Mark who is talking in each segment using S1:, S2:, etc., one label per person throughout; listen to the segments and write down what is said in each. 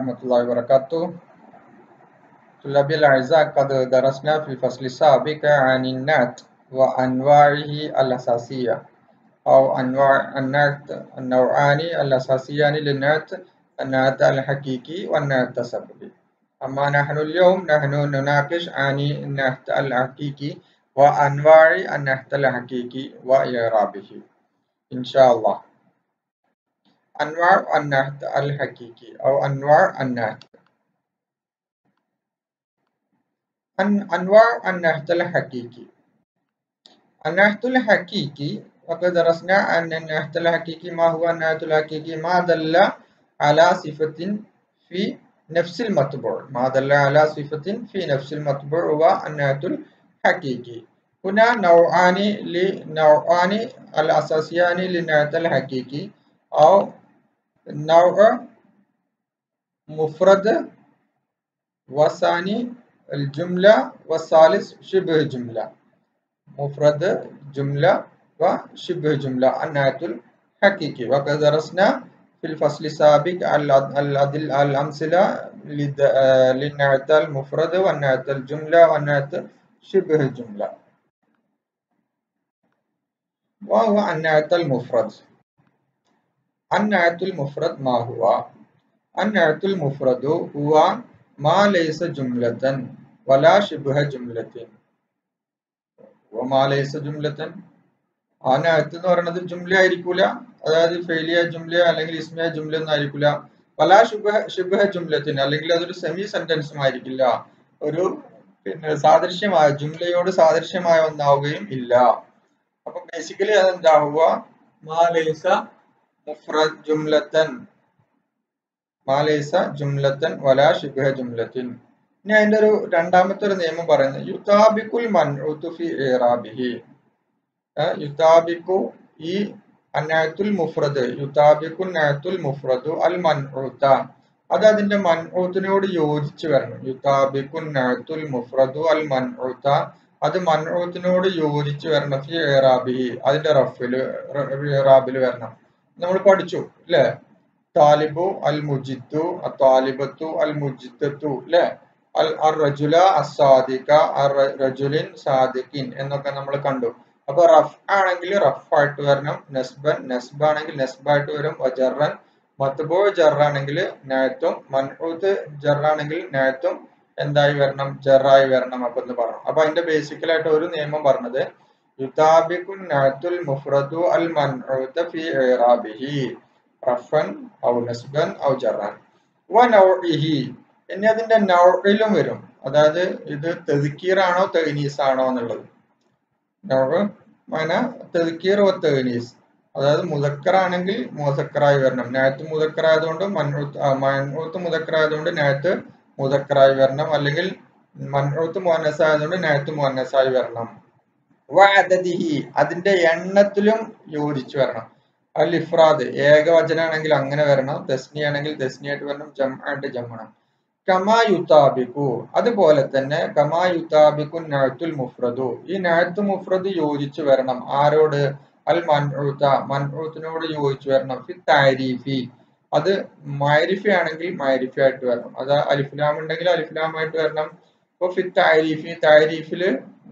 S1: ورحمة الله وبركاته طلابي الأعزاء قد درسنا في الفصل السابق عن النعت وأنواعه الأساسية أو أنواع النعت النوعان الأساسيان للنعت النعت الحقيقي والنعت السببي أما نحن اليوم نحن نناقش عن النعت الحقيقي وأنواع النعت الحقيقي وإعرابه إن شاء الله أنواع النعت الحقيقي أو أنواع النعت أن أنواع النعت الحقيقي النعت الحقيقي وقد درسنا أن النعت الحقيقي ما هو النعت الحقيقي ما دل على صفة في نفس المطبوع ما دل على صفة في نفس المطبوع هو النعت الحقيقي هنا نوعان لنوعان الأساسيان للنعت الحقيقي أو نوع مفرد وثاني الجملة والثالث شبه جملة مفرد جملة وشبه جملة النعت الحقيقي وقد درسنا في الفصل السابق الأمثلة للنعت المفرد والنعت الجملة والنعت شبه جملة وهو النعت المفرد النعت المفرد ما هو النعت المفرد هو ما ليس جملة ولا شبه جملة وما ليس جملة ആ നഅത്ത് എന്ന് പറയുന്നത് ജുംല ആയിരിക്കൂല അതായത് ഫെയിലിയ ജുംല അല്ലെങ്കിൽ ഇസ്മിയ ജുംല ഒന്നും ആയിരിക്കില്ല പല ശുഭ ശുഭ ജുംലത്തിന് അല്ലെങ്കിൽ അതൊരു സെമി സെന്റൻസും ആയിരിക്കില്ല ഒരു പിന്നെ സാദൃശ്യമായ ജുംലയോട് സാദൃശ്യമായ ഒന്നാവുകയും ഇല്ല അപ്പൊ ബേസിക്കലി അതെന്താവുക മാലൈസ മുഫ്രദ് ജുംലത്തൻ മാലൈസ ജുംലത്തൻ വലാ ശുഭ ജുംലത്തിൻ ഇനി അതിന്റെ ഒരു രണ്ടാമത്തെ ഒരു നിയമം പറയുന്നത് യുതാബിക്കുൽ മൻഉത്തു ഫി ഇറാബിഹി യുതാബിക്കു ഈ അനാത്തുൽ മുഫ്രദ് യുതാബിക്കു നാത്തുൽ മുഫ്രദു അൽ മൻഊത്ത അത് അതിന്റെ മൻഊത്തിനോട് യോജിച്ച് വരണം യുതാബിക്കു നാത്തുൽ മുഫ്രദു അൽ മൻഊത്ത അത് മൻഊത്തിനോട് യോജിച്ച് വരണം ഫി ഇറാബിഹി അതിന്റെ റഫില് ഇറാബിൽ വരണം നമ്മൾ പഠിച്ചു അല്ലേ താലിബു അൽ മുജിദ്ദു താലിബത്തു അൽ മുജിദ്ദത്തു അല്ലേ അൽ അർ റജുല അസാദിക അർ റജുലിൻ സാദിഖിൻ എന്നൊക്കെ നമ്മൾ കണ്ടു അപ്പൊ റഫ് ആണെങ്കിൽ റഫ് ആയിട്ട് വരണം നെസ്ബൻ നെസ്ബ ആണെങ്കിൽ നെസ്ബായിട്ട് വരും ജറൻ മത്തുബോ ജറാണെങ്കിൽ നായത്തും മൻഊത്ത് ജറാണെങ്കിൽ നായത്തും എന്തായി വരണം ജറായി വരണം അപ്പൊ എന്ന് പറഞ്ഞു അപ്പൊ അതിന്റെ ബേസിക്കലായിട്ട് ഒരു നിയമം പറഞ്ഞത് യുതാബിഖുൻ നാത്തുൽ മുഫ്രദു അൽ മൻഊത്ത് ഫി ഇറാബിഹി റഫൻ ഔ നസ്ബൻ ഔ ജറാൻ വ നൗഇഹി ഇനി അതിന്റെ നൗഇലും വരും അതായത് ഇത് തെതുക്കീറാണോ തെനീസ് ആണോ എന്നുള്ളത് നൗ മന തെതുക്കീർ വ തെനീസ് അതായത് മുതക്കറാണെങ്കിൽ മുതക്കറായി വരണം നായത്ത് മുതക്കറായതുകൊണ്ട് മൻഊത്ത് മൻഊത്ത് മുതക്കറായതുകൊണ്ട് നായത്ത് മുതക്കറായി വരണം അല്ലെങ്കിൽ മൻഊത്ത് മുഹന്നസ് ആയതുകൊണ്ട് നായത്ത് മുഹന്നസായി വരണം വഅദദിഹി അതിന്റെ എണ്ണത്തിലും യോജിച്ചു വരണം അൽ ഇഫ്രാദ് ഏകവചനാണെങ്കിൽ അങ്ങനെ വരണം തസ്നി ആണെങ്കിൽ തസ്നിയായിട്ട് വരണം ജം ആയിട്ട് ജമ്മണം കമാ യുതാബിക്കു അതുപോലെ തന്നെ കമാ യുതാബിക്കു നഅത്തുൽ മുഫ്രദു ഈ നഅത്ത് മുഫ്രദ് യോജിച്ചു വരണം ആരോട് അൽ മൻഊത്ത മൻഊത്തിനോട് യോജിച്ചു വരണം ഫി താരിഫി അത് മൈരിഫി ആണെങ്കിൽ മൈരിഫി ആയിട്ട് വരണം അത് അലിഫ്ലാം ഉണ്ടെങ്കിൽ അലിഫ്ലാം ആയിട്ട് വരണം ഇപ്പൊ ഫി താരിഫി താരിഫില്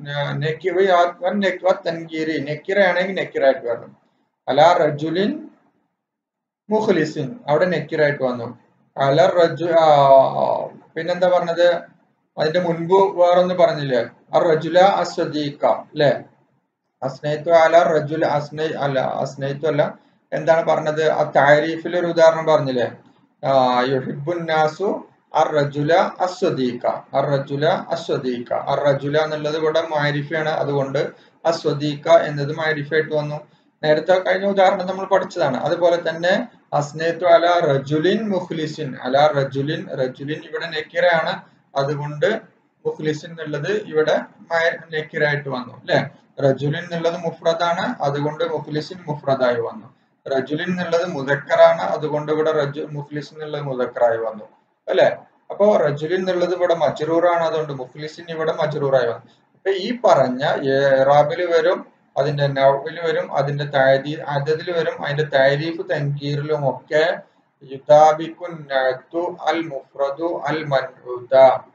S1: തൻകീരി നെക്കിറ ആണെങ്കിൽ നെക്കിറായിട്ട് വരണം അല റജുലിൻ മുഖ്ലിസിൻ അവിടെ നെക്കിറായിട്ട് വന്നു അല റജു പിന്നെന്താ പറഞ്ഞത് അതിന്റെ മുൻപ് വേറൊന്ന് പറഞ്ഞില്ലേ അർ റജുല അസ്വദീക്ക അല്ലെ അസ്നൈത്തു അല റജുല അസ്നൈ അല്ല അസ്നൈത്തു അല്ല എന്താണ് പറഞ്ഞത് ആ താരീഫിൽ ഒരു ഉദാഹരണം പറഞ്ഞില്ലേ യുഹിബുന്നാസു അർ റജുല അസ്വദീക്ക അർ റജുല അസ്വദീക്ക അർ റജുല എന്നുള്ളത് ഇവിടെ മാരിഫയാണ് അതുകൊണ്ട് അസ്വദീക്ക എന്നത് മാരിഫായിട്ട് വന്നു നേരത്തെ കഴിഞ്ഞ ഉദാഹരണം നമ്മൾ പഠിച്ചതാണ് അതുപോലെ തന്നെ അസ്നേത്തു അല റജുലിൻ മുഖ്ലിസിൻ അല റജുലിൻ റജുലിൻ ഇവിടെ നെക്കിറയാണ് അതുകൊണ്ട് മുഖ്ലിസിൻ എന്നുള്ളത് ഇവിടെ നെക്കിറായിട്ട് വന്നു അല്ലെ റജുലിൻ എന്നുള്ളത് മുഫ്രദാണ് അതുകൊണ്ട് മുഖ്ലിസിൻ മുഫ്രദായി വന്നു റജുലിൻ എന്നുള്ളത് മുതക്കറാണ് അതുകൊണ്ട് ഇവിടെ റജു മുഖ്ലിസിൻ എന്നുള്ളത് മുതക്കറായി വന്നു അല്ലെ അപ്പോ റജുലിൻ എന്നുള്ളത് ഇവിടെ മജറൂറാണ് അതുകൊണ്ട് മുഖ്ലിസിൻ ഇവിടെ മജറൂറായി വന്നു അപ്പൊ ഈ പറഞ്ഞ ഏറാബിൽ വരും അതിന്റെ നൗവിൽ വരും അതിന്റെ താരി അതതിൽ വരും അതിന്റെ താരീഫ് തൻകീറിലും ഒക്കെ يطابق النعت المفرد المنعوت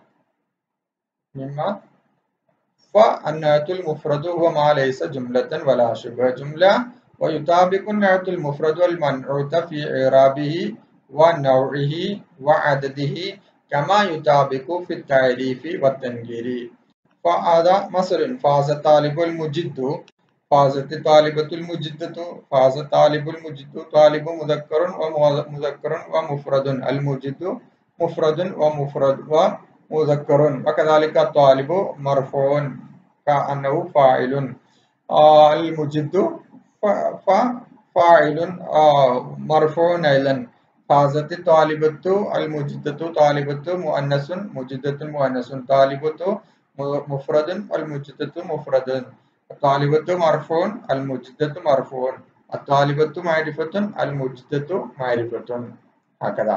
S1: مما فالنعت المفرد هو ما ليس جملة ولا شبه جملة ويطابق النعت المفرد المنعوت في إعرابه ونوعه وعدده كما يطابق في التعريف والتنكير فهذا مثل فاز الطالب المجد فازت طالبة المجدة فاز طالب المجد طالب مذكر ومذكر ومفرد المجد مفرد ومفرد ومذكر وكذلك الطالب مرفوع كأنه فاعل آه المجد فاعل آه مرفوع أيضا فازت طالبة المجدة طالبة مؤنث مجدة مؤنث طالبة مفرد المجدة مفرد الطالبة مرفوع المجدة مرفوع الطالبة معرفة المجدة معرفة هكذا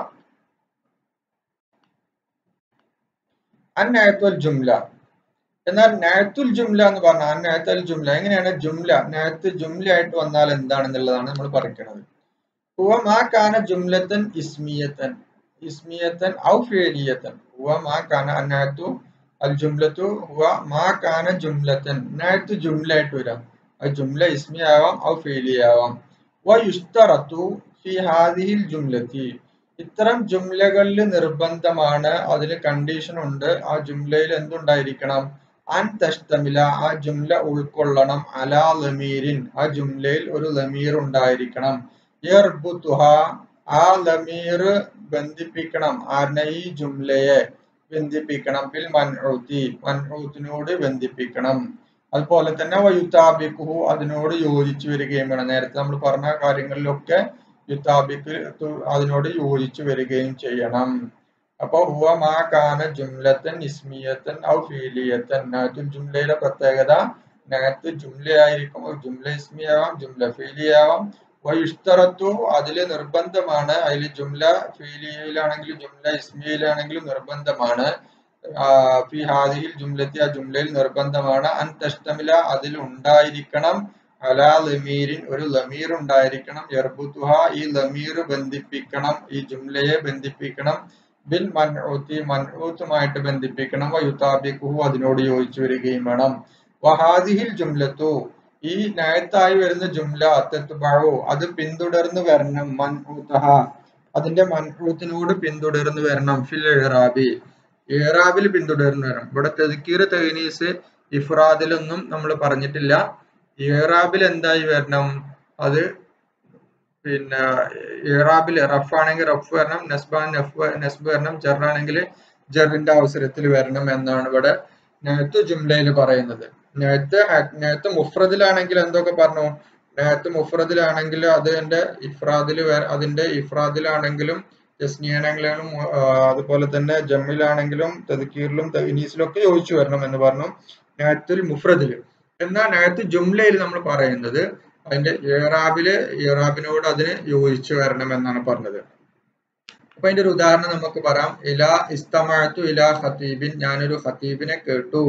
S1: അന്നയത്തുൽ ജുംല എന്നാൽ നയത്തുൽ ജുംല എന്ന് പറഞ്ഞാൽ അന്നയത്തുൽ ജുംല എങ്ങനെയാണ് ജുംല നയത്ത് ജുംല ആയിട്ട് വന്നാൽ എന്താണെന്നുള്ളതാണ് നമ്മൾ പറയുന്നത് ഹുവ മാ കാന ജുംലത്തൻ ഇസ്മിയത്തൻ ഇസ്മിയത്തൻ ഔ ഫേലിയത്തൻ ഹുവ മാ കാന അന്നയത്തു അൽ ജുംലത്തു ഹുവ മാ കാന ജുംലത്തൻ നയത്ത് ജുംല ആയിട്ട് വരാം അത് ജുംല ഇസ്മി ആവാം ഔ ഫേലി ആവാം വ യുസ്തറത്തു ഫി ഹാദിഹിൽ ജുംലത്തി ഇത്തരം ജുംലകളിൽ നിർബന്ധമാണ് അതിന് കണ്ടീഷൻ ഉണ്ട് ആ ജുംലയിൽ എന്തുണ്ടായിരിക്കണം അൻ തഷ്തമില ആ ജുംല ഉൾക്കൊള്ളണം അലാ ലമീരിൻ ആ ജുംലയിൽ ഒരു ലമീർ ഉണ്ടായിരിക്കണം യർബുത്തുഹ ആ ലമീർ ബന്ധിപ്പിക്കണം ആരുടെ ഈ ജുംലയെ ബന്ധിപ്പിക്കണം ബിൽ മൻഊത്തി മൻഊത്തിനോട് ബന്ധിപ്പിക്കണം അതുപോലെ തന്നെ വയുത്താബിക്കുഹു അതിനോട് യോജിച്ചു വരികയും വേണം നേരത്തെ നമ്മൾ പറഞ്ഞ കാര്യങ്ങളിലൊക്കെ യുത്താബിക്ക് അതിനോട് യോജിച്ചു വരികയും ചെയ്യണം അപ്പൊ ഹുവ മാ കാന ജുംലത്തൻ ഇസ്മിയത്തൻ ഔ ഫീലിയത്തൻ നഅത്തുൽ ജുംലയിലെ പ്രത്യേകത നഅത്ത് ജുംലയായിരിക്കും ജുംല ഇസ്മിയാവാം ജുംല ഫീലിയാവാം വയുഷ്തറത്തു അതിൽ നിർബന്ധമാണ് അതിൽ ജുംല ഫീലിയയിലാണെങ്കിലും ജുംല ഇസ്മിയയിലാണെങ്കിലും നിർബന്ധമാണ് ഫി ഹാദിഹിൽ ജുംലത്തി ആ ജുംലയിൽ നിർബന്ധമാണ് അൻ തഷ്തമില അതിൽ ഉണ്ടായിരിക്കണം അലാ ലമീരിൻ ഒരു ലമീർ ഉണ്ടായിരിക്കണം യർബുത്തുഹ ഈ ലമീർ ബന്ധിപ്പിക്കണം ഈ ജുംലയെ ബന്ധിപ്പിക്കണം ബിൽ മൻഊത്തി മൻഊത്തുമായിട്ട് ബന്ധിപ്പിക്കണം വയുതാബിക്കുഹു അതിനോട് യോജിച്ചു വരികയും വേണം വഹാദിഹിൽ ജുംലത്തു ഈ നയത്തായി വരുന്ന ജുംല തെത്തുബാവു അത് പിന്തുടർന്ന് വരണം മൻഊത്തഹ അതിന്റെ മൻഊത്തിനോട് പിന്തുടർന്ന് വരണം ഫിൽ ഇറാബി ഇറാബിൽ പിന്തുടർന്ന് വരണം ഇവിടെ തെതുക്കീർ തൈനീസ് ഇഫ്രാദിലൊന്നും നമ്മൾ പറഞ്ഞിട്ടില്ല ഇറാബിൽ എന്തായി വരണം അത് പിന്നെ ഇറാബിൽ റഫ് ആണെങ്കിൽ റഫ് വരണം നസ്ബാൻ നഫ് നസ്ബ് വരണം ജറാണെങ്കിൽ ജറിന്റെ അവസരത്തിൽ വരണം എന്നാണ് ഇവിടെ നേത്ത് ജുംലയിൽ പറയുന്നത് നേത്ത് നേത്ത് മുഫ്രദിലാണെങ്കിൽ എന്തൊക്കെ പറഞ്ഞു നേത്ത് മുഫ്രദിലാണെങ്കിൽ അതിന്റെ ഇഫ്രാദിൽ അതിന്റെ ഇഫ്രാദിലാണെങ്കിലും ജസ്നിയാണെങ്കിലും അതുപോലെ തന്നെ ജമ്മിലാണെങ്കിലും തദ്ക്കീറിലും തഹീനീസിലും ഒക്കെ യോജിച്ചു വരണം എന്ന് പറഞ്ഞു നേത്തുൽ മുഫ്രദിൽ എന്നാൽ നേരത്തെ ജുംലയിൽ നമ്മൾ പറയുന്നത് അതിന്റെ ഇറാബില് ഇറാബിനോട് അതിന് യോജിച്ചു വരണം എന്നാണ് പറഞ്ഞത് അപ്പൊ അതിന്റെ ഒരു ഉദാഹരണം നമുക്ക് പറയാം ഇലാ ഇസ്തമഅത്തു ഇലാ ഖതീബിൻ ഞാനൊരു ഖതീബിനെ കേട്ടു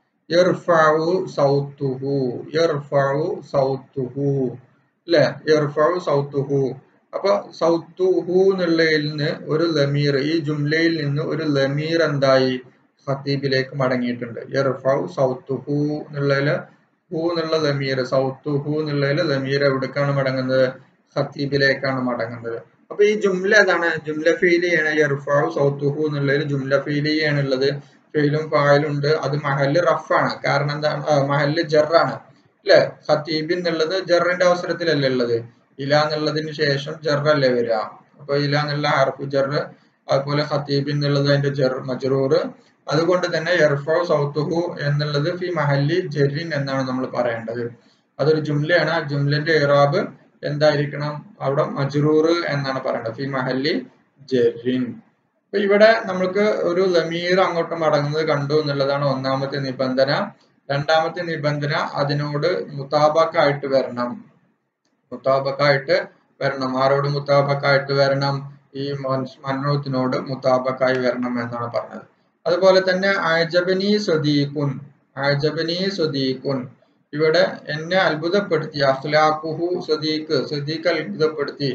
S1: യർഫഉ സൗത്തുഹു യർഫഉ സൗത്തുഹു അല്ലെ യർഫഉ സൗത്തുഹു അപ്പൊ സൗത്തുഹു എന്നുള്ളതിൽ നിന്ന് ഒരു ലമീർ ഈ ജുംലയിൽ നിന്ന് ഒരു ലമീർ എന്തായി ഖത്തീബിലേക്ക് മടങ്ങിയിട്ടുണ്ട് യർഫഉ സൗത്തുഹു എന്നുള്ളതില് ഹു എന്നുള്ള ലമീർ സൗത്ത് ഹു എന്നുള്ളതിൽ ലമീർ എവിടേക്കാണ് മടങ്ങുന്നത് ഖത്തീബിലേക്കാണ് മടങ്ങുന്നത് അപ്പൊ ഈ ജുംല ഏതാണ് ജുംല ഫീലിയാണ് യർഫാവ് സൗത്ത് ഹു എന്നുള്ളതിൽ ജുംല ഫീലിയാണ് ഉള്ളത് ഫെയിലും ഫായിലും ഉണ്ട് അത് മഹല് റഫാണ് കാരണം എന്താണ് മഹല് ജറാണ് അല്ലെ ഖത്തീബ് എന്നുള്ളത് ജറിന്റെ അവസരത്തിലല്ലേ ഉള്ളത് ഇല എന്നുള്ളതിന് ശേഷം ജറല്ലേ വരിക അപ്പൊ ഇല എന്നുള്ള ഹർഫു ജർ അതുപോലെ ഖത്തീബ് എന്നുള്ളത് അതിന്റെ ജർ മജറൂർ അതുകൊണ്ട് തന്നെ എർഫോ സൗത്തുഹു എന്നുള്ളത് ഫി മഹല്ലി ജെറിൻ എന്നാണ് നമ്മൾ പറയേണ്ടത് അതൊരു ജുംലയാണ് ആ ജുംലന്റെ ഇറാബ് എന്തായിരിക്കണം അവിടെ മജ്റൂർ എന്നാണ് പറയേണ്ടത് ഫി മഹല്ലി ജെറിൻ അപ്പൊ ഇവിടെ നമുക്ക് ഒരു ലമീർ അങ്ങോട്ട് മടങ്ങുന്നത് കണ്ടു എന്നുള്ളതാണ് ഒന്നാമത്തെ നിബന്ധന രണ്ടാമത്തെ നിബന്ധന അതിനോട് മുതാബക്കായിട്ട് വരണം മുതാബക്കായിട്ട് വരണം ആരോട് മുതാബക്കായിട്ട് വരണം ഈ മന്നോത്തിനോട് മുതാബക്കായി വരണം എന്നാണ് പറഞ്ഞത് അതുപോലെ തന്നെ ആജബനി സ്വദീഖുൻ ആജബനി സ്വദീഖുൻ ഇവിടെ എന്നെ അത്ഭുതപ്പെടുത്തി അഖ്ലാഖുഹു സ്വദീഖ് സ്വദീഖ് അത്ഭുതപ്പെടുത്തി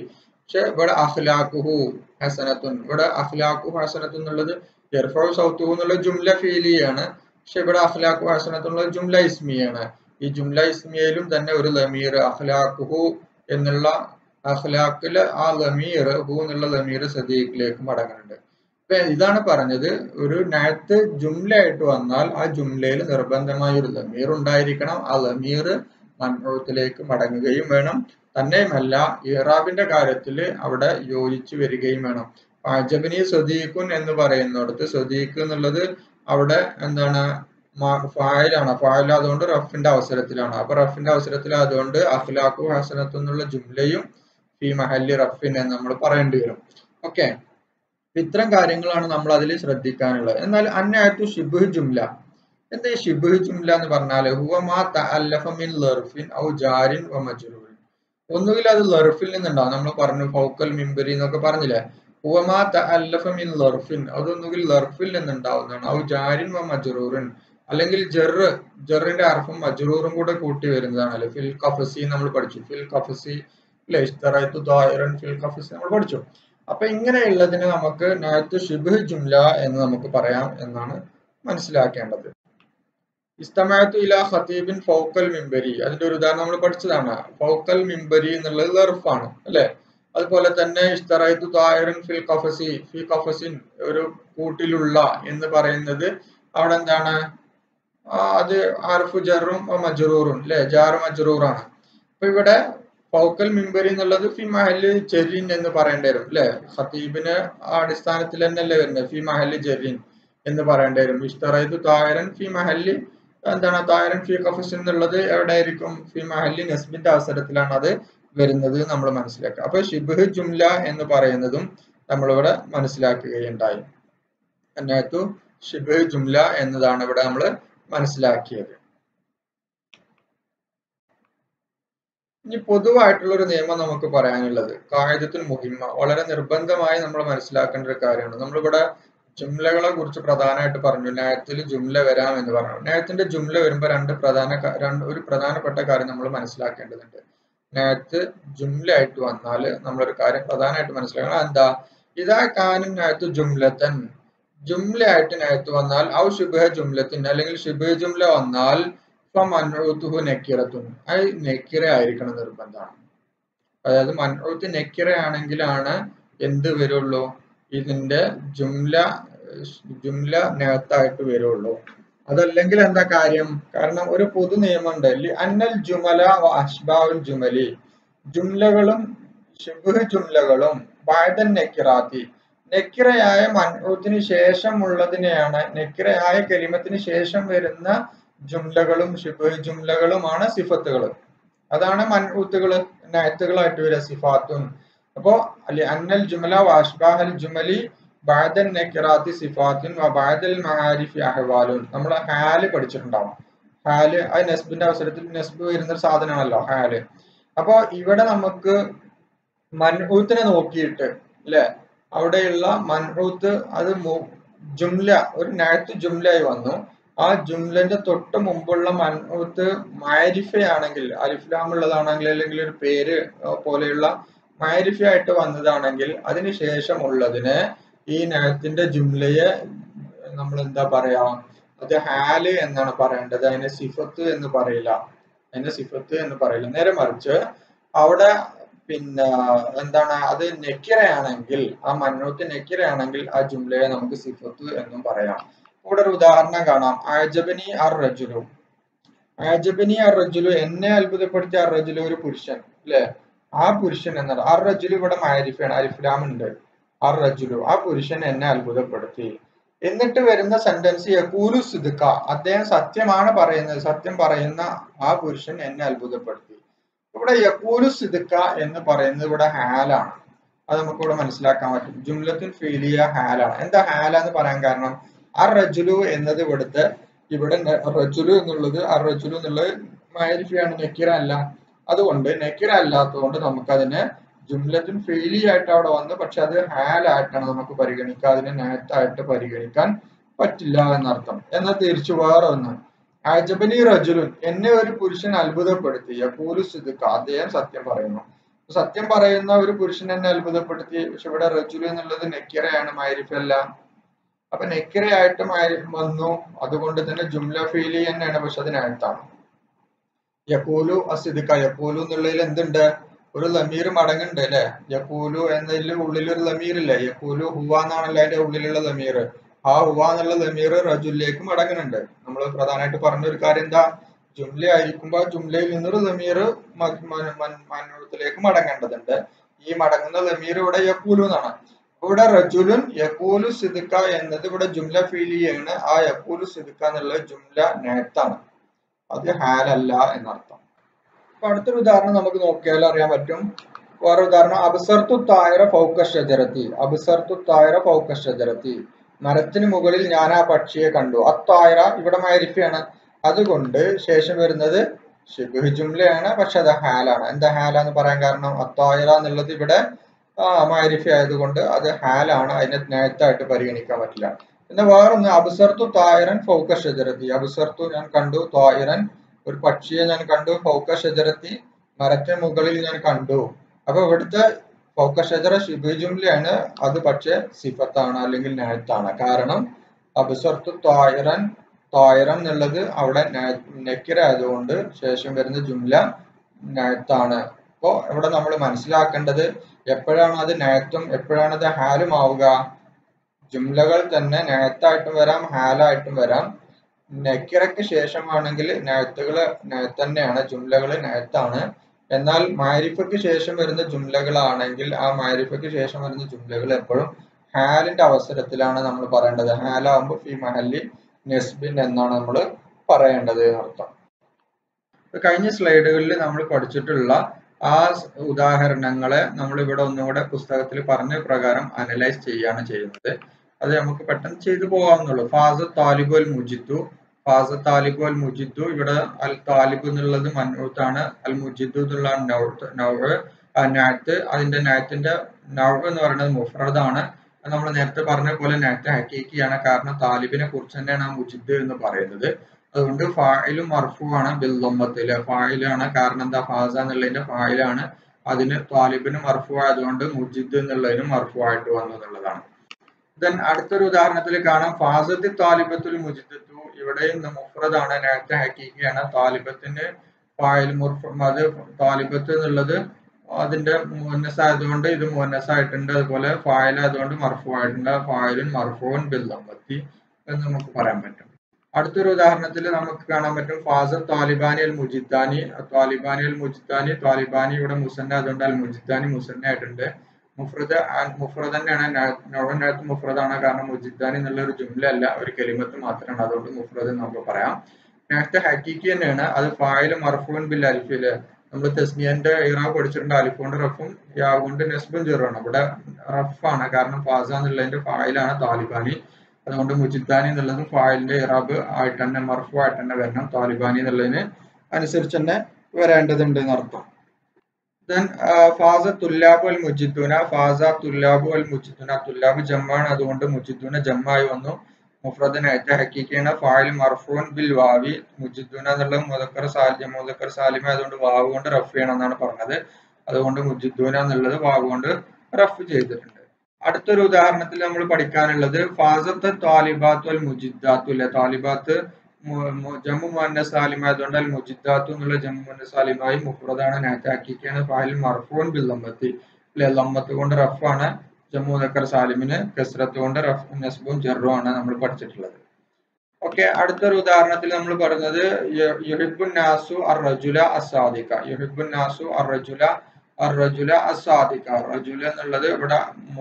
S1: പക്ഷെ ഇവിടെ അഖ്ലാഖുഹു ഹസനത്തുൻ ഇവിടെ അഖ്ലാഖുഹു ഹസനത്തുൻ എന്നുള്ളത് ഇർഫഉ സൗത്തുഹു എന്നുള്ള ജുംല ഫീലിയാണ് പക്ഷെ ഇവിടെ അഖ്ലാഖു ഹസനത്തുൻ എന്നുള്ള ജുംല ഇസ്മിയാണ് ഈ ജുംല ഇസ്മിയയിലും തന്നെ ഒരു ലമീർ അഖ്ലാഖുഹു എന്നുള്ള അഖ്ലാഖില് ആ ലമീർ ഹു എന്നുള്ള ലമീർ സദീഖിലേക്ക് മടങ്ങുന്നുണ്ട് അപ്പൊ ഇതാണ് പറഞ്ഞത് ഒരു നയത്ത് ജുംലയായിട്ട് വന്നാൽ ആ ജുംലയിൽ നിർബന്ധമായ ഒരു ലമീർ ഉണ്ടായിരിക്കണം ആ ലമീർ മൻഹൂത്തിലേക്ക് മടങ്ങുകയും വേണം തന്നെയുമല്ല ഇറാബിന്റെ കാര്യത്തിൽ അവിടെ യോജിച്ചു വരികയും വേണം അജബിനി സദീഖുൻ എന്ന് പറയുന്നിടത്ത് സദീഖ് എന്നുള്ളത് അവിടെ എന്താണ് ഫായിലാണ് ഫായിൽ അതുകൊണ്ട് റഫിന്റെ അവസരത്തിലാണ് അപ്പൊ റഫിന്റെ അവസരത്തിൽ അതുകൊണ്ട് അഖ്ലാഖു ഹസനത്തു എന്നുള്ള ജുംലയും ഫി മഹല്ലി റഫിൻ എന്ന് നമ്മൾ പറയേണ്ടി വരും ഓക്കെ ഇത്തരം കാര്യങ്ങളാണ് നമ്മൾ അതിൽ ശ്രദ്ധിക്കാനുള്ളത് എന്നാൽ അന്നായത്തു ഷിബുഹ് ജുംല എന്താ ഈ ഷിബുഹ് ജുംല എന്ന് പറഞ്ഞാൽ ഹുവ മാ തഅല്ലഫ മിൻ ലർഫിൻ ഔ ജാരിൻ വ മജ്റൂറിൻ ഒന്നുകിൽ അത് ലർഫിൽ നിന്നുണ്ടാവും നമ്മൾ പറഞ്ഞു ഫൗക്കൽ മിംബരി എന്നൊക്കെ പറഞ്ഞില്ലേ ഹുവ മാ തഅല്ലഫ മിൻ ലർഫിൻ അതൊന്നുകിൽ ലർഫിൽ നിന്നുണ്ടാവുന്നതാണ് ഔ ജാരിൻ വ മജ്റൂറിൻ അല്ലെങ്കിൽ ജെറ് ജെറിന്റെ അർഫും മജ്റൂറും കൂടെ കൂട്ടി വരുന്നതാണല്ലോ ഫിൽ കഫസി നമ്മൾ പഠിച്ചു ഫിൽ കഫസി ഫിൽ കഫസി നമ്മൾ പഠിച്ചു അപ്പൊ ഇങ്ങനെയുള്ളതിന് നമുക്ക് നാത്ത് ഷിബ് ജുംല എന്ന് നമുക്ക് പറയാം എന്നാണ് മനസ്സിലാക്കേണ്ടത് ഇസ്തമാത്തു ഇല ഖതീബിൻ ഫൗക്കൽ മിംബരി അതിന്റെ ഒരു ഉദാഹരണം നമ്മൾ പഠിച്ചതാണ് ഫൗക്കൽ മിംബരി എന്നുള്ളത് ലർഫാണ് അല്ലെ അതുപോലെ തന്നെ ഇസ്തറൈത്തു തായറൻ ഫിൽ കഫസി ഫി കഫസിൻ ഒരു കൂട്ടിലുള്ള എന്ന് പറയുന്നത് അവിടെ എന്താണ് അത് ആർഫു ജറും മജറൂറും അല്ലെ ജാറ് മജറൂറാണ് അപ്പൊ ഇവിടെ ഫൗക്കൽ മിമ്പരി എന്നുള്ളത് ഫി മഹല് ജെറിൻ എന്ന് പറയേണ്ടി വരും അല്ലെ ഖത്തീബിന് ആ അടിസ്ഥാനത്തിൽ തന്നെയല്ലേ വരുന്നത് ഫി മഹല് ജെറിൻ എന്ന് പറയേണ്ടി വരും ഇഷ്തറൈതു തായരൻ ഫി മഹല്ലി എന്താണ് തായരൻ ഫി കഫസ് എന്നുള്ളത് എവിടെയായിരിക്കും ഫി മഹല്ലി നസ്ബിന്റെ അവസരത്തിലാണ് അത് വരുന്നത് നമ്മൾ മനസ്സിലാക്കുക അപ്പൊ ഷിബ് ജുംല എന്ന് പറയുന്നതും നമ്മളിവിടെ മനസ്സിലാക്കുകയുണ്ടായി അതിനകത്തു ഷിബ് ജുംല എന്നതാണ് ഇവിടെ നമ്മൾ മനസ്സിലാക്കിയത് ഇനി പൊതുവായിട്ടുള്ള ഒരു നിയമം നമുക്ക് പറയാനുള്ളത് കായികത്തിൽ മുഹിമ വളരെ നിർബന്ധമായി നമ്മൾ മനസ്സിലാക്കേണ്ട ഒരു കാര്യമാണ് നമ്മളിവിടെ ജുംലകളെ കുറിച്ച് പ്രധാനമായിട്ട് പറഞ്ഞു ന്യായത്തിൽ ജുംല വരാം എന്ന് പറഞ്ഞു ന്യായത്തിന്റെ ജുംല വരുമ്പോൾ രണ്ട് പ്രധാന രണ്ട് ഒരു പ്രധാനപ്പെട്ട കാര്യം നമ്മൾ മനസ്സിലാക്കേണ്ടതുണ്ട് ന്യായത്ത് ജുംല ആയിട്ട് വന്നാൽ നമ്മളൊരു കാര്യം പ്രധാനമായിട്ട് മനസ്സിലാക്കണം എന്താ ഇതാ കാനും ന്യായത്ത് ജുംലത്തൻ ജുംല ആയിട്ട് ന്യായത്ത് വന്നാൽ ഔ ഷുബഹ ജുംലത്തിൻ അല്ലെങ്കിൽ ഷുബഹ ജുംല വന്നാൽ മൻഊത്തുഹു നെക്കിറത്തുൻ അത് നെക്കിറ ആയിരിക്കണം നിർബന്ധമാണ് അതായത് മൻഊത്ത് നെക്കിറ ആണെങ്കിലാണ് എന്ത് വരുള്ളൂ ഇതിന്റെ ജുംല ജുംല നേരത്തായിട്ട് വരുള്ളൂ അതല്ലെങ്കിൽ എന്താ കാര്യം കാരണം ഒരു പൊതു നിയമമുണ്ട് അന്നൽ ജുമല അഷ്ബാവുൽ ജുമലി ജുംലകളും ഷിബുഹ് ജുംലകളും ബായതൻ നെക്കിറാത്തി നെക്കിറയായ മൻഊത്തിന് ശേഷമുള്ളതിനെയാണ് നെക്കിറയായ കലിമത്തിന് ശേഷം വരുന്ന ജുംലകളും ഷിബുഹ് ജുംലകളുമാണ് സിഫത്തുകൾ അതാണ് മൻഊത്തുകൾ നയത്തുകളായിട്ട് വരിക സിഫാത്തുൻ അപ്പോ അല്ലെ അന്നൽ ജുമല വാഷ്ബാഹൽ ജുമലി ബാദൽ നെക്കിറാത്തി സിഫാത്തുൻ ബാദൽ മഹാരിഫി അഹ്വാലുൻ നമ്മൾ ഹാല് പഠിച്ചിട്ടുണ്ടാവും ഹാല് അത് നെസ്ബിന്റെ അവസരത്തിൽ നെസ്ബ് വരുന്ന ഒരു സാധനമാണല്ലോ ഹാല് അപ്പോ ഇവിടെ നമുക്ക് മൻഹൂത്തിനെ നോക്കിയിട്ട് അല്ലെ അവിടെയുള്ള മൻഹൂത്ത് അത് ജുംല ഒരു നയത്ത് ജുംലയായി വന്നു ആ ജുംലന്റെ തൊട്ട് മുമ്പുള്ള മൻഹൂത്ത് മാരിഫയാണെങ്കിൽ അലിഫ്ലാമുള്ളതാണെങ്കിൽ അല്ലെങ്കിൽ ഒരു പേര് പോലെയുള്ള മാരിഫ ആയിട്ട് വന്നതാണെങ്കിൽ അതിന് ശേഷമുള്ളതിന് ഈ നയത്തിന്റെ ജുംലയെ നമ്മൾ എന്താ പറയാ അത് ഹാല് എന്നാണ് പറയേണ്ടത് അതിനെ സിഫത്ത് എന്ന് പറയില്ല അതിനെ സിഫത്ത് എന്ന് പറയില്ല നേരെ മറിച്ച് അവിടെ പിന്നെ എന്താണ് അത് നെക്കിറയാണെങ്കിൽ ആ മന്നൂത്ത് നെക്കിറയാണെങ്കിൽ ആ ജുംലയെ നമുക്ക് സിഫത്ത് എന്നും പറയാം ഇവിടെ ഒരു ഉദാഹരണം കാണാം ആജബനി അർ റജുലു ആജബനി അർ റജുലു എന്നെ അത്ഭുതപ്പെടുത്തിയ അർ റജുലു ഒരു പുരുഷൻ അല്ലെ ആ പുരുഷൻ എന്നാണ് അർ റജുലു ഇവിടെ മാരിഫാണ് അലിഫ്ലാം ഉണ്ട് അർ റജുലു ആ പുരുഷൻ എന്നെ അത്ഭുതപ്പെടുത്തി എന്നിട്ട് വരുന്ന സെന്റൻസ് യക്കൂലു സിദ്ക്ക അദ്ദേഹം സത്യമാണ് പറയുന്നത് സത്യം പറയുന്ന ആ പുരുഷൻ എന്നെ അത്ഭുതപ്പെടുത്തി ഇവിടെ യക്കൂലു സിദ്ക്ക എന്ന് പറയുന്നത് ഇവിടെ ഹാലാണ് അത് നമുക്ക് ഇവിടെ മനസ്സിലാക്കാൻ പറ്റും ജുംലത്തിൽ ഫീലിയ ഹാലാണ് എന്താ ഹാല എന്ന് പറയാൻ കാരണം ആ റജുലു എന്നത് ഇവിടുത്തെ ഇവിടെ റജുലു എന്നുള്ളത് ആ റജുലു എന്നുള്ളത് മാരിഫിയാണ് നെക്കിറ അല്ല അതുകൊണ്ട് നെക്കിറ അല്ലാത്തതുകൊണ്ട് നമുക്കതിനെ ജുംലത്തിൻ ഫെയിലി ആയിട്ട് അവിടെ വന്നു പക്ഷെ അത് ഹാലായിട്ടാണ് നമുക്ക് പരിഗണിക്കുക അതിനെ നേരത്തായിട്ട് പരിഗണിക്കാൻ പറ്റില്ല എന്നർത്ഥം എന്നാൽ തിരിച്ചു വേറെ ഒന്ന് ആജബനി റജുലുൻ എന്നെ ഒരു പുരുഷൻ അത്ഭുതപ്പെടുത്തി യക്കൂലു സിദ്ക്ക അദ്ദേഹം സത്യം പറയുന്നു സത്യം പറയുന്ന ഒരു പുരുഷൻ എന്നെ അത്ഭുതപ്പെടുത്തി പക്ഷെ ഇവിടെ റജുലു എന്നുള്ളത് നെക്കിറയാണ് മാരിഫല്ല അപ്പൊ നെക്കിറയായിട്ട് വന്നു അതുകൊണ്ട് തന്നെ ജുംല ഫീലി തന്നെയാണ് പക്ഷെ അതിനകത്താണ് യക്കൂലു അസിദിക്ക യക്കൂലു എന്നുള്ളതിൽ എന്തുണ്ട് ഒരു ലമീർ മടങ്ങുണ്ട് അല്ലെ യക്കൂലു എന്നതിൽ ഉള്ളിൽ ഒരു ലമീർ ഇല്ലേ യക്കൂലു ഹുവ എന്നാണല്ലോ അതിന്റെ ഉള്ളിലുള്ള ലമീർ ആ ഹുവ എന്നുള്ള ലമീർ റജുലിലേക്ക് മടങ്ങുന്നുണ്ട് നമ്മൾ പ്രധാനമായിട്ട് പറഞ്ഞ ഒരു കാര്യം എന്താ ജുംല ആയിരിക്കുമ്പോൾ ജുംലയിൽ നിന്നൊരു ലമീർ മനൂഹത്തിലേക്ക് മടങ്ങേണ്ടതുണ്ട് ഈ മടങ്ങുന്ന ലമീർ ഇവിടെ യക്കൂലു എന്നാണ് ഇവിടെ റജുലുൻ യക്കൂലു സിദ്ക്ക എന്നത് ഇവിടെ ജുംല ഫീലിയാണ് ആ യക്കൂലു സിദ്ക്ക എന്നുള്ളത് ജുംല നേത്താണ് അത് ഹാലല്ല എന്നർത്ഥം അപ്പൊ അടുത്തൊരു ഉദാഹരണം നമുക്ക് നോക്കിയാൽ അറിയാൻ പറ്റും വേറെ ഉദാഹരണം അബ്സർത്തു തായറ ഫൗക്ക ഷജറത്തി അബ്സർത്തു തായറ ഫൗക്ക ഷജറത്തി മരത്തിന് മുകളിൽ ഞാൻ ആ പക്ഷിയെ കണ്ടു അത്തായറ ഇവിടെ മാരിഫയാണ് അതുകൊണ്ട് ശേഷം വരുന്നത് ഷിബുഹ് ജുംലയാണ് പക്ഷെ അത് ഹാലാണ് എന്താ ഹാലാന്ന് പറയാൻ കാരണം അത്തായറ എന്നുള്ളത് ഇവിടെ മാരിഫ ആയതുകൊണ്ട് അത് ഹാലാണ് അതിനെ നേരത്തായിട്ട് പരിഗണിക്കാൻ പറ്റില്ല പിന്നെ വേറൊന്ന് അബ്സർത്തു തായറൻ ഫൗക്ക ഷജറത്തി അബ്സർത്തു ഞാൻ കണ്ടു തായറൻ ഒരു പക്ഷിയെ ഞാൻ കണ്ടു ഫൗക്ക ഷജറത്തി മരത്തിന് മുകളിൽ ഞാൻ കണ്ടു അപ്പൊ ഇവിടുത്തെ ഫൗക്ക ഷജറ ഷിബു ജുംലയാണ് അത് പക്ഷെ സിഫത്താണ് അല്ലെങ്കിൽ നേരത്താണ് കാരണം അബ്സർത്തു തായറൻ തായറൻ എന്നുള്ളത് അവിടെ നെക്കിര ആയതുകൊണ്ട് ശേഷം വരുന്ന ജുംല നേരത്താണ് അപ്പോ ഇവിടെ നമ്മൾ മനസ്സിലാക്കേണ്ടത് എപ്പോഴാണ് അത് നേരത്തും എപ്പോഴാണ് അത് ഹാലും ആവുക ജുംലകൾ തന്നെ നേരത്തായിട്ടും വരാം ഹാലായിട്ടും വരാം നെക്കിറയ്ക്ക് ശേഷമാണെങ്കിൽ നേരത്തുകൾ തന്നെയാണ് ജുംലകൾ നേരത്താണ് എന്നാൽ മാരിഫയ്ക്ക് ശേഷം വരുന്ന ജുംലകളാണെങ്കിൽ ആ മാരിഫയ്ക്ക് ശേഷം വരുന്ന ജുംലകൾ എപ്പോഴും ഹാലിന്റെ അവസരത്തിലാണ് നമ്മൾ പറയേണ്ടത് ഹാലാവുമ്പോൾ ഫി മഹല്ലി നെസ്ബിൻ എന്നാണ് നമ്മൾ പറയേണ്ടത് എന്നർത്ഥം കഴിഞ്ഞ സ്ലൈഡുകളിൽ നമ്മൾ പഠിച്ചിട്ടുള്ള ആ ഉദാഹരണങ്ങളെ നമ്മൾ ഇവിടെ ഒന്നുകൂടെ പുസ്തകത്തിൽ പറഞ്ഞ പ്രകാരം അനലൈസ് ചെയ്യാണ് ചെയ്യുന്നത് അത് നമുക്ക് പെട്ടെന്ന് ചെയ്തു പോകാവുന്നുള്ളൂ ഫാസ് താലിബു അൽ മുജിദ്ദു ഫാസ് താലിബു അൽ മുജിദ്ദു ഇവിടെ അൽ താലിബ് എന്നുള്ളത് മന്നൂത്താണ് അൽ മുജിദ്ദു എന്നുള്ള നൗവ് നാത്ത് അതിന്റെ നാത്തിന്റെ നൗവ് എന്ന് പറയുന്നത് മുഫ്രദാണ് നമ്മൾ നേരത്തെ പറഞ്ഞ പോലെ നാത്ത് ഹക്കീക്കിയാണ് കാരണം താലിബിനെ കുറിച്ച് തന്നെയാണ് ആ മുജിദ് എന്ന് പറയുന്നത് അതുകൊണ്ട് ഫായിലും മർഫുവാണ് ബില്ലൊമ്പത്തില് ഫായിലാണ് കാരണം എന്താ ഫാസ എന്നുള്ളതിന്റെ ഫായിലാണ് അതിന് താലിബിന് മർഫു ആയതുകൊണ്ട് മുജിദ് എന്നുള്ളതിനും മർഫു ആയിട്ട് വന്നു എന്നുള്ളതാണ് ദെൻ അടുത്തൊരു ഉദാഹരണത്തിൽ കാണാം ഫാസത്തി താലിബത്തുൽ മുജിദത്തു ഇവിടെയും മുഫ്രദാണ് നേരത്തെ ഹക്കീക്കിയാണ് താലിബത്തിന് ഫായിൽ മുർഫ് അത് താലിബത്ത് എന്നുള്ളത് അതിന്റെ മുന്നസ് ആയതുകൊണ്ട് ഇത് മുന്നസ് ആയിട്ടുണ്ട് അതുപോലെ ഫായിൽ ആയതുകൊണ്ട് മർഫു ആയിട്ടുണ്ട് ഫായിലും മർഫുൻ ബില്ലമ്പത്തി എന്ന് നമുക്ക് പറയാൻ പറ്റും അടുത്തൊരു ഉദാഹരണത്തിൽ നമുക്ക് കാണാൻ പറ്റും ഫാസ താലിബാനി അൽ മുജിദ്ദാനി താലിബാനി അൽ മുജിദ്ദാനി താലിബാനി ഇവിടെ മുസന്ന അതുകൊണ്ട് അൽ മുജിദ്ദാനി മുസന്ന ആയിട്ടുണ്ട് മുഫ്രദ് മുഫ്രദ് തന്നെയാണ് നവനകത്ത് മുഫ്രദാണ് കാരണം മുജിദ്ദാനി എന്നുള്ള ഒരു ജുംല അല്ല ഒരു കെലിമത്ത് മാത്രമാണ് അതുകൊണ്ട് മുഫ്രദ് നമുക്ക് പറയാം നേരത്തെ ഹക്കീക്കി തന്നെയാണ് അത് ഫായിൽ മർഫൂൻ ബിൽ അൽഫില് നമ്മൾ തെസ്നിയന്റെ ഇറാബ് പഠിച്ചിട്ടുണ്ട് അലിഫോണ്ട് റഫും യാവുകൊണ്ട് നെസ്ബും ചെറുവാണ് ഇവിടെ റഫാണ് കാരണം ഫാസ എന്നുള്ളതിന്റെ ഫായിലാണ് താലിബാനി അതുകൊണ്ട് മുജിദ്ദാനി എന്നുള്ളതും ഫായിലിന്റെ ഇറാബ് ആയിട്ട് തന്നെ മർഫു ആയിട്ട് തന്നെ വരണം താലിബാനി എന്നുള്ളതിന് അനുസരിച്ച് തന്നെ വരേണ്ടതുണ്ട് എന്നർത്ഥം ദെൻ ഫാസ തുല്ലാബു അൽ മുജിദ്ദൂന ഫാസ തുല്ലാബു അൽ മുജിദ്ദൂന തുല്ലാബ് ജമ്മാണ് അതുകൊണ്ട് മുജിദ്ദൂന ജമ്മായി വന്നു മുഫ്രദിനായിട്ട് ഹക്കീക്കാണ് ഫായിൽ മർഫൂൻ ബിൽ വാവി മുജിദ്ദൂന എന്നുള്ള മുദക്കർ സാലിം മുദക്കർ സാലിമ അതുകൊണ്ട് വാവ് കൊണ്ട് റഫ് ചെയ്യണം എന്നാണ് പറഞ്ഞത് അതുകൊണ്ട് മുജിദ്ദൂന എന്നുള്ളത് വാവ് കൊണ്ട് റഫ് ചെയ്തിട്ടുണ്ട് അടുത്തൊരു ഉദാഹരണത്തിൽ നമ്മൾ പഠിക്കാനുള്ളത് ഫാസത്ത് താലിബാത്തു അൽ മുജിദ്ദാത്തു അല്ലെ താലിബാത്ത് ജമ്മു മുഹന്ന സാലിമ അതുകൊണ്ട് അൽ മുജിദ്ദാത്തു എന്നുള്ള ജമ്മു മുഹന്ന സാലിമായി മുഫ്രദാണ് നേരത്തെ ആക്കിയിരിക്കുകയാണ് ഫായിൽ മർഫൂൻ ബിൽ ലമ്മത്തി അല്ലെ ലമ്മത്ത് കൊണ്ട് റഫാണ് ജമ്മു ദക്കർ സാലിമിന് കസ്രത്ത് കൊണ്ട് റഫ് നസ്ബും ജെറും ആണ് നമ്മൾ പഠിച്ചിട്ടുള്ളത് ഓക്കെ അടുത്തൊരു ഉദാഹരണത്തിൽ നമ്മൾ പറഞ്ഞത് യുഹിബുൻ നാസു അർ റജുല അസാദിക യുഹിബുൻ നാസു അർ റജുല അർ റജുല അസാദിക റജുല എന്നുള്ളത് ഇവിടെ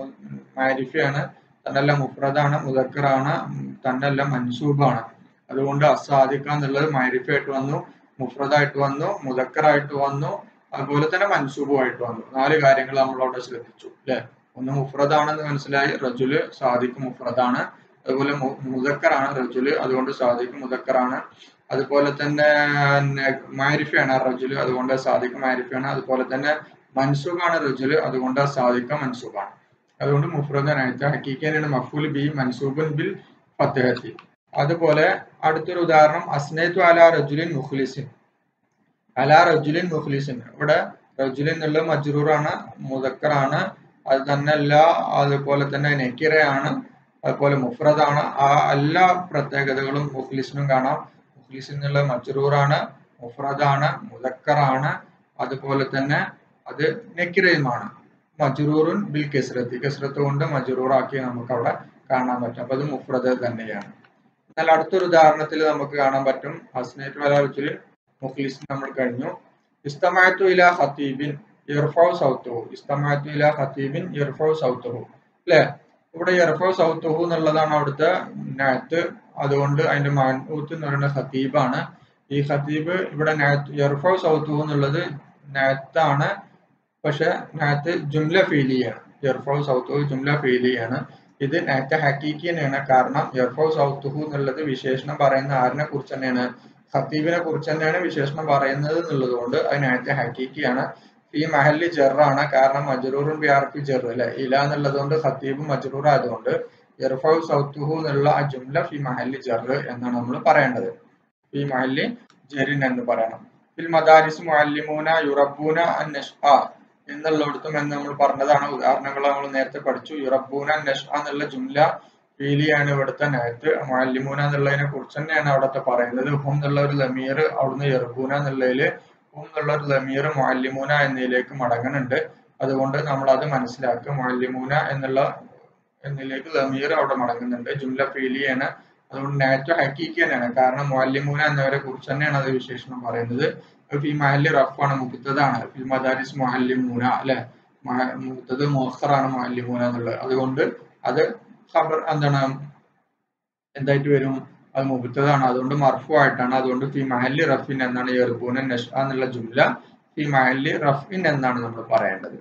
S1: മാരിഫയാണ് തന്നല്ല മുഫ്രദാണ് മുദക്കറാണ് തന്നല്ല മൻസൂബാണ് അതുകൊണ്ട് അസാദിക്ക എന്നുള്ളത് മാരിഫായിട്ട് വന്നു മുഫ്രദായിട്ട് വന്നു മുദക്കറായിട്ട് വന്നു അതുപോലെ തന്നെ മൻസൂബുമായിട്ട് വന്നു നാല് കാര്യങ്ങൾ നമ്മൾ അവിടെ ശ്രദ്ധിച്ചു അല്ലെ ഒന്ന് മുഫ്രദാണെന്ന് മനസ്സിലായി റജുല് സാദിഖ് മുഫ്രദാണ് അതുപോലെ മുദക്കറാണ് റജുല് അതുകൊണ്ട് സാദിഖ് മുദക്കറാണ് അതുപോലെ തന്നെ മാരിഫയാണ് റജുല് അതുകൊണ്ട് സാദിഖ് മാരിഫയാണ് അതുപോലെ തന്നെ മൻസൂബാണ് റജുല് അതുകൊണ്ട് സാദിഖ മൻസൂബാണ് അതുകൊണ്ട് മുഫ്രദനായിട്ട് ഹക്കീക്കാനാണ് മഫൂൽ ബി മൻസൂബുൻ ബിൽ ഫത്തഹത്തി അതുപോലെ അടുത്തൊരു ഉദാഹരണം അസ്നൈത്തു അല റജുലിൻ മുഖ്ലിസിൻ അല റജുലിൻ മുഖ്ലിസിൻ ഇവിടെ റജുൽ എന്നുള്ള മജ്റൂറാണ് മുദക്കറാണ് അത് തന്നെയല്ല അതുപോലെ തന്നെ നെക്കിറയാണ് അതുപോലെ മുഫ്രദാണ് ആ എല്ലാ പ്രത്യേകതകളും മുഖ്ലിസിനും കാണാം മുഖ്ലിസ് എന്നുള്ള മജ്റൂറാണ് മുഫ്രദാണ് മുദക്കറാണ് അതുപോലെ തന്നെ അത് നെക്കിറയുമാണ് മജ്റൂറുൻ ബിൽ കെസ്രത്ത് കെസ്രത്ത് കൊണ്ട് മജ്റൂറാക്കി നമുക്ക് അവിടെ കാണാൻ പറ്റും അപ്പൊ അത് മുഫ്രദ് തന്നെയാണ് എന്നാൽ അടുത്തൊരു ഉദാഹരണത്തിൽ നമുക്ക് കാണാൻ പറ്റും അസ്നേറ്റ് വലാവിച്ചിൽ മുഖ്ലിസ് നമ്മൾ കഴിഞ്ഞു ഇസ്തമാത്തു ഇല ഖത്തീബിൻ ഇർഫൗ സൗത്തുഹു ഇസ്തമാത്തു ഇല ഖത്തീബിൻ ഇർഫൗ സൗത്തുഹു അല്ലെ ഇവിടെ ഇർഫൗ സൗത്തുഹു എന്നുള്ളതാണ് അവിടുത്തെ നാത്ത് അതുകൊണ്ട് അതിന്റെ മാൻഊത്ത് എന്ന് പറയുന്ന ഖത്തീബാണ് ഈ ഖത്തീബ് ഇവിടെ നാത്ത് ഇർഫൗ സൗത്തുഹു എന്നുള്ളത് നാത്താണ് പക്ഷെ നാത്ത് ജുംല ഫീലിയാണ് ഇർഫൗ സൗത്തുഹു ജുംല ഫീലിയാണ് ഇത് നാറ്റ് ഹക്കീക്കി തന്നെയാണ് കാരണം ഇർഫൗ സൗത്തുഹു എന്നുള്ളത് വിശേഷണം പറയുന്ന ആരിനെ കുറിച്ച് തന്നെയാണ് ഖത്തീബിനെ കുറിച്ച് തന്നെയാണ് വിശേഷണം പറയുന്നത് എന്നുള്ളത് കൊണ്ട് അത് നാറ്റ് ഹക്കീക്കിയാണ് ഈ മഹല്ലി ജെറാണ് കാരണം മജ്റൂറും ബിയാർഫി ജെർ അല്ലെ ഇല എന്നുള്ളത് കൊണ്ട് ഖത്തീബും മജ്റൂർ ആയതുകൊണ്ട് ഇർഫൗ സൗത്തുഹു എന്നുള്ള ആ ജുംല ഫി മഹല്ലി ജെർ എന്നാണ് നമ്മൾ പറയേണ്ടത് ഫി മഹല്ലി ജെറിൻ എന്ന് പറയണം ഫിൽ മദാരിസ് മുഅല്ലിമൂന യുറബൂന അന്നഷ്ആ എന്നുള്ളിടത്തും എന്ന് നമ്മൾ പറഞ്ഞതാണ് ഉദാഹരണങ്ങൾ നമ്മൾ നേരത്തെ പഠിച്ചു യുറബൂന നഷ് എന്നുള്ള ജുംല ഫീലിയാണ് ഇവിടുത്തെ നേരത്ത് മുഅല്ലിമൂന എന്നുള്ളതിനെ കുറിച്ച് തന്നെയാണ് അവിടുത്തെ പറയുന്നത് ഹും എന്നുള്ള ഒരു ലമീർ അവിടുന്ന് യർബൂന എന്നുള്ളതിൽ ഹും എന്നുള്ള ഒരു ലമീർ മുഅല്ലിമൂന എന്നതിലേക്ക് മടങ്ങുന്നുണ്ട് അതുകൊണ്ട് നമ്മൾ അത് മനസ്സിലാക്കുക മുഅല്ലിമൂന എന്നുള്ള എന്നതിലേക്ക് ലമീർ അവിടെ മടങ്ങുന്നുണ്ട് ജുംല ഫീലിയാണ് അതുകൊണ്ട് നേറ്റോ ഹക്കീക്ക് തന്നെയാണ് കാരണം മുഅല്ലിമൂന എന്നവരെ കുറിച്ച് തന്നെയാണ് അത് വിശേഷണം പറയുന്നത് ഫി മഹല്ലി റഫാണ് മുക്തതാണ് ഫി മദാരിസ് മുഅല്ലിമൂന അല്ലെ മുക്തത് മോഹറാണ് മുഅല്ലിമൂന എന്നുള്ളത് അതുകൊണ്ട് അത് ഖബർ എന്താണ് എന്തായിട്ട് വരും അത് മുബത്തതാണ് അതുകൊണ്ട് മർഫു ആയിട്ടാണ് അതുകൊണ്ട് ഫി മഹല്ലി റഫിൻ എന്നാണ് യർബൂന നഷ് എന്നുള്ള ജുംല ഫി മഹല്ലി റഫിൻ എന്നാണ് നമ്മൾ പറയേണ്ടത്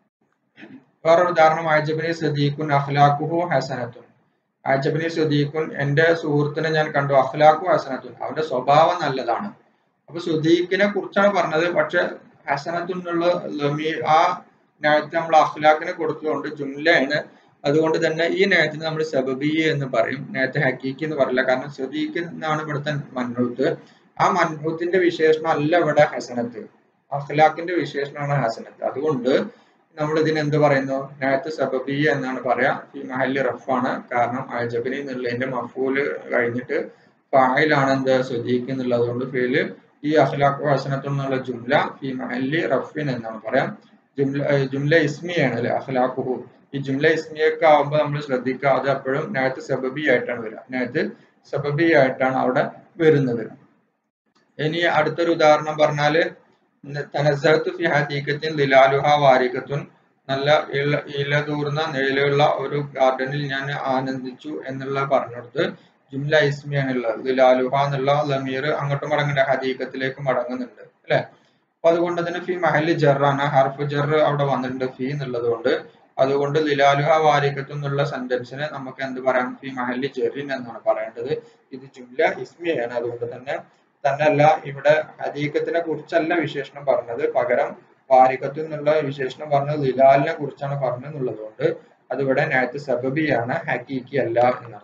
S1: വേറൊരു ഉദാഹരണം ആജബിനി സദീഖുൻ അഖ്ലാഖുഹു ഹസനത്തുൻ ആജബിനി സദീഖുൻ എന്റെ സുഹൃത്തിനെ ഞാൻ കണ്ടു അഖ്ലാഖു ഹസനത്തുൻ അവന്റെ സ്വഭാവം നല്ലതാണ് അപ്പൊ സുദീഖിനെ കുറിച്ചാണ് പറഞ്ഞത് പക്ഷെ ഹസനത്തുൻ എന്നുള്ള ലമീ ആ നേരത്തെ നമ്മൾ അഖ്ലാഖിനെ കൊടുത്തുകൊണ്ട് ജുംലയാണ് അതുകൊണ്ട് തന്നെ ഈ നേരത്തിന് നമ്മൾ സബബി എന്ന് പറയും നേരത്തെ ഹക്കീക്ക് എന്ന് പറയില്ല കാരണം സദീഖ് എന്നാണ് ഇവിടുത്തെ മന്നൂത്ത് ആ മന്നൂത്തിന്റെ വിശേഷണം അല്ല ഇവിടെ ഹസനത്ത് അഖ്ലാഖിന്റെ വിശേഷണമാണ് ഹസനത്ത് അതുകൊണ്ട് നമ്മൾ ഇതിന് എന്ത് പറയുന്നു നേരത്തെ സബബി എന്നാണ് പറയാ ഈ മഹല്ലി റഫാണ് കാരണം അജബിനി എന്നുള്ളതിന്റെ മഫൂല് കഴിഞ്ഞിട്ട് ഫായിലാണ് എന്ത് സദീഖ് എന്നുള്ളത് കൊണ്ട് ഫീല് ഈ അഖ്ലാഖു ഹസനത്തു എന്നുള്ള ജുംല ഈ മഹല്ലി റഫിൻ എന്നാണ് പറയാം ജുംല ജുംല ഇസ്മിയാണ് അല്ലെ അഖ്ലാഖുഹു ഈ ജുംല ഇസ്മിയൊക്കെ ആവുമ്പോൾ നമ്മൾ ശ്രദ്ധിക്കുക അത് എപ്പോഴും നേരത്തെ സബബി ആയിട്ടാണ് വരിക നേരത്തെ സബബി ആയിട്ടാണ് അവിടെ വരുന്നത് ഇനി അടുത്തൊരു ഉദാഹരണം പറഞ്ഞാല് തനസത്ത് ഫി ഹദീഖത്തിൻ ലിലാലുഹ വാരികത്തുൻ നല്ല ഇല ഇലതൂർന്ന നിഴലുള്ള ഒരു ഗാർഡനിൽ ഞാൻ ആനന്ദിച്ചു എന്നുള്ള പറഞ്ഞെടുത്ത് ജുംല ഇസ്മിയാണ് ഉള്ളത് ലിലാലുഹ എന്നുള്ള ലമീർ അങ്ങോട്ടും മടങ്ങുന്നുണ്ട് ഹദീഖത്തിലേക്ക് മടങ്ങുന്നുണ്ട് അല്ലെ അപ്പൊ അതുകൊണ്ട് തന്നെ ഫി മഹല് ജറാണ് ഹർഫ് ജർ അവിടെ വന്നിട്ടുണ്ട് ഫി എന്നുള്ളത് കൊണ്ട് അതുകൊണ്ട് ലിലാലുഹ വാരികത്തു എന്നുള്ള സെന്റൻസിന് നമുക്ക് എന്ത് പറയാം ഫി മഹല്ലി ജെറിൻ എന്നാണ് പറയേണ്ടത് ഇത് ജുംല ഇസ്മിയാണ് അതുകൊണ്ട് തന്നെ തന്നെയല്ല ഇവിടെ ഹദീഖത്തിനെ കുറിച്ചല്ല വിശേഷണം പറഞ്ഞത് പകരം വാരികത്തു എന്നുള്ള വിശേഷണം പറഞ്ഞത് ലിലാലിനെ കുറിച്ചാണ് പറഞ്ഞെന്നുള്ളത് കൊണ്ട് അതിവിടെ നാറ്റ് സബബിയാണ് ഹക്കീക്കി അല്ല എന്നർത്ഥം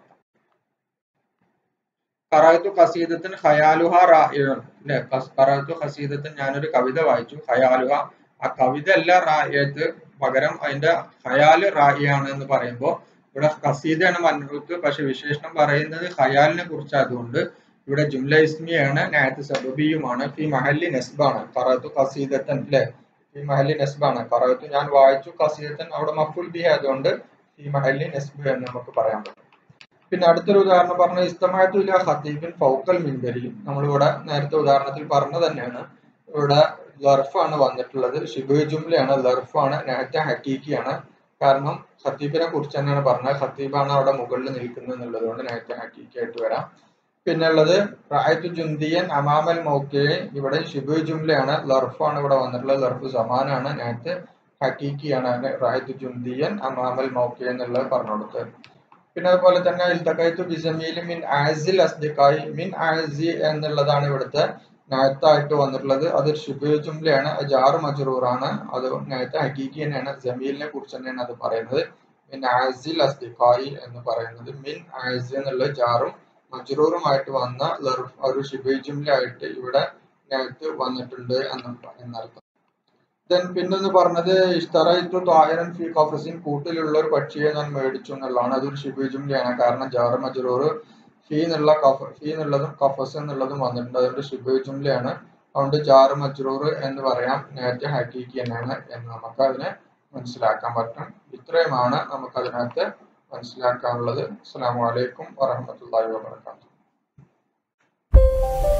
S1: ഖറാത്തു ഖസീദത്തിന് ഖയാലുഹ റായിൻ അല്ലെ ഖറാത്തു ഖസീദത്തിന് ഞാനൊരു കവിത വായിച്ചു ഖയാലുഹ ആ കവിത അല്ല റായത്ത് പകരം അതിന്റെ ഖയാല് റായിയാണ് എന്ന് പറയുമ്പോൾ ഇവിടെ ഖസീദയാണ് മൻറൂത്ത് പക്ഷെ വിശേഷണം പറയുന്നത് ഖയാലിനെ കുറിച്ചായതുകൊണ്ട് ഇവിടെ ജുംല ഇസ്മിയാണ് നായത്ത് സബബിയുമാണ് ഫി മഹല്ലി നെസ്ബാണ് ഖറാത്തു ഖസീദത്തൻ അല്ലെ ഫി മഹല്ലി നെസ്ബാണ് ഖറാത്തു ഞാൻ വായിച്ചു ഖസീദത്തൻ അവിടെ മഫുൽ ബി ആയതുകൊണ്ട് ഫി മഹല്ലി നെസ്ബ് എന്ന് നമുക്ക് പറയാൻ പറ്റും പിന്നെ അടുത്തൊരു ഉദാഹരണം പറഞ്ഞ ഇസ്തമാത്തു ഇല ഖത്തീബിൻ ഫൗക്കൽ മിൻബരി നമ്മളിവിടെ നേരത്തെ ഉദാഹരണത്തിൽ പറഞ്ഞ തന്നെയാണ് ഇവിടെ ലർഫാണ് വന്നിട്ടുള്ളത് ഷിബു ജുംലയാണ് ലർഫാണ് നേരത്തെ ഹക്കീക്കിയാണ് കാരണം ഖത്തീബിനെ കുറിച്ച് തന്നെയാണ് പറഞ്ഞത് ഖത്തീബാണ് അവിടെ മുകളിൽ നിൽക്കുന്നത് എന്നുള്ളത് കൊണ്ട് നേരത്തെ ഹക്കീക്കി ആയിട്ട് വരാം പിന്നെ ഉള്ളത് റായത്തു ജുന്തിയൻ അമാമൽ മൗക്കെ ഇവിടെ ഷിബു ജുംലയാണ് ലർഫാണ് ഇവിടെ വന്നിട്ടുള്ളത് ലർഫ് സമാനാണ് നേരത്തെ ഹക്കീക്കിയാണ് റായത്തു ജുന്തിയൻ അമാമൽ മൗക്കെ എന്നുള്ളത് പറഞ്ഞു കൊടുത്തത് പിന്നെ അതുപോലെ തന്നെ ഇൽത്തക്കയത്തു ബിസമീൽ മിൻ ആസിൽ അസ്ദിഖായി മിൻ ആസി എന്നുള്ളതാണ് ഇവിടുത്തെ നേരത്തായിട്ട് വന്നിട്ടുള്ളത് അത് ഷിബു ജുംലയാണ് ജാറ് മജറൂറാണ് അത് നേരത്തെ ഹക്കീക്കി തന്നെയാണ് ജമീലിനെ കുറിച്ച് തന്നെയാണ് അത് പറയുന്നത് മിൻ ആസിൽ അസ്ദിഖായി എന്ന് പറയുന്നത് മിൻ ആസി എന്നുള്ള ജാറും മജറൂറുമായിട്ട് വന്ന ഒരു ഷിബു ജുംല ആയിട്ട് ഇവിടെ നേരത്ത് വന്നിട്ടുണ്ട് എന്ന് എന്നർത്ഥം ദെൻ പിന്നൊന്ന് പറഞ്ഞത് ഇഷ്തറൈത്തു താഹിറൻ ഫി ഖഫസിൻ കൂട്ടിലുള്ള ഒരു പക്ഷിയെ ഞാൻ മേടിച്ചു എന്നുള്ളതാണ് അതൊരു ഷിബു ജുംലയാണ് കാരണം ജാറ് മജറൂർ ഫീ എന്നുള്ള കഫ ഫീ എന്നുള്ളതും കഫസ് എന്നുള്ളതും വന്നിട്ടുണ്ട് അതുകൊണ്ട് ഷിബു ജുംലയാണ് അതുകൊണ്ട് ജാറ് മജ്റൂർ എന്ന് പറയാം നേരത്തെ ഹക്കീക്കി എന്നാണ് എന്ന് നമുക്ക് അതിനെ മനസ്സിലാക്കാൻ പറ്റും ഇത്രയുമാണ് നമുക്ക് അതിനകത്ത് മനസ്സിലാക്കാനുള്ളത് അസ്സാം വലൈക്കും വറഹമത്തല്ലാഹി വാബർക്കാത്തു